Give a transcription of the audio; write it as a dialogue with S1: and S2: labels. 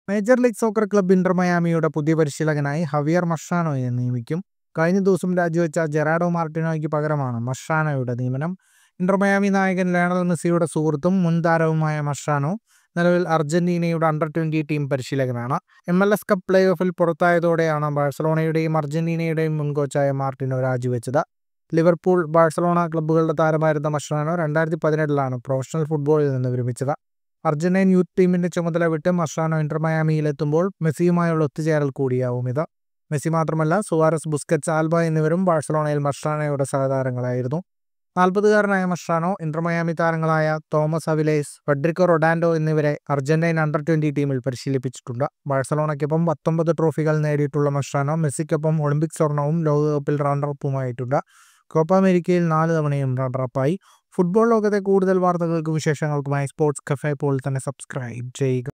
S1: major league soccer club Inter മയാമിയുടെ പുതിയ പരിശീലകനായി ഹവിയർ മഷാനോയെ നിയമിക്കും കഴിഞ്ഞ ദിവസം രാജിവെച്ച ജെറാഡോ മാർട്ടിനോയ്ക്ക് പകരമാണ് മഷാനോയുടെ നിയമനം ഇന്റർ മയാമി നായകൻ ലയണൽ മെസ്സിയുടെ സുഹൃത്തും മുൻ താരവുമായ മഷാനോ നിലവിൽ അർജന്റീനയുടെ അണ്ടർ ട്വന്റി ടീം പരിശീലകനാണ് M L S cup play ഓഫിൽ പുറത്തായതോടെയാണ് ബാഴ്സലോണയുടെയും അർജന്റീനയുടെയും മുൻ കോച്ചായ മാർട്ടിനോ രാജിവെച്ചത് ലിവർപൂൾ ബാഴ്സലോണ ക്ലബ്ബുകളുടെ താരമായിരുന്ന മഷാനോ രണ്ടായിരത്തി പതിനെട്ടിലാണ് പ്രൊഫഷണൽ ഫുട്ബോളിൽ നിന്ന് വിരമിച്ചത് അർജന്റീൻ യൂത്ത് ടീമിന്റെ ചുമതല വിട്ട് മഷാനോ ഇന്റർ മയാമിയിലെത്തുമ്പോൾ മെസ്സിയുമായുള്ള ഒത്തുചേരൽ കൂടിയാവും ഇത് മെസ്സി മാത്രമല്ല സുവാരസ് ബുസ്കറ്റ്സ് ആൽബ എന്നിവരും ബാഴ്സലോണയിൽ മഷാനോയുടെ സഹതാരങ്ങളായിരുന്നു നാൽപ്പതുകാരനായ മഷാനോ ഇന്റർ മയാമി താരങ്ങളായ തോമസ് അവിലേസ് ഫെഡറിക്കോ റൊഡാൻഡോ എന്നിവരെ അർജന്റൈൻ അണ്ടർ ട്വന്റി ടീമിൽ പരിശീലിപ്പിച്ചിട്ടുണ്ട് ബാഴ്സലോണയ്ക്കൊപ്പം പത്തൊമ്പത് ട്രോഫികൾ നേടിയിട്ടുള്ള മഷാനോ മെസ്സിക്കൊപ്പം ഒളിമ്പിക് സ്വർണവും ലോകകപ്പിൽ റണ്ണറപ്പുമായിട്ടുണ്ട് കോപ്പ അമേരിക്കയിൽ നാല് തവണയും റണ്ണറപ്പായി ഫുട്ബോൾ ലോകത്തെ കൂടുതൽ വാർത്തകൾക്കും വിശേഷങ്ങൾക്കുമായി സ്പോർട്സ് കഫേ പോൾ തന്നെ സബ്സ്ക്രൈബ് ചെയ്യുക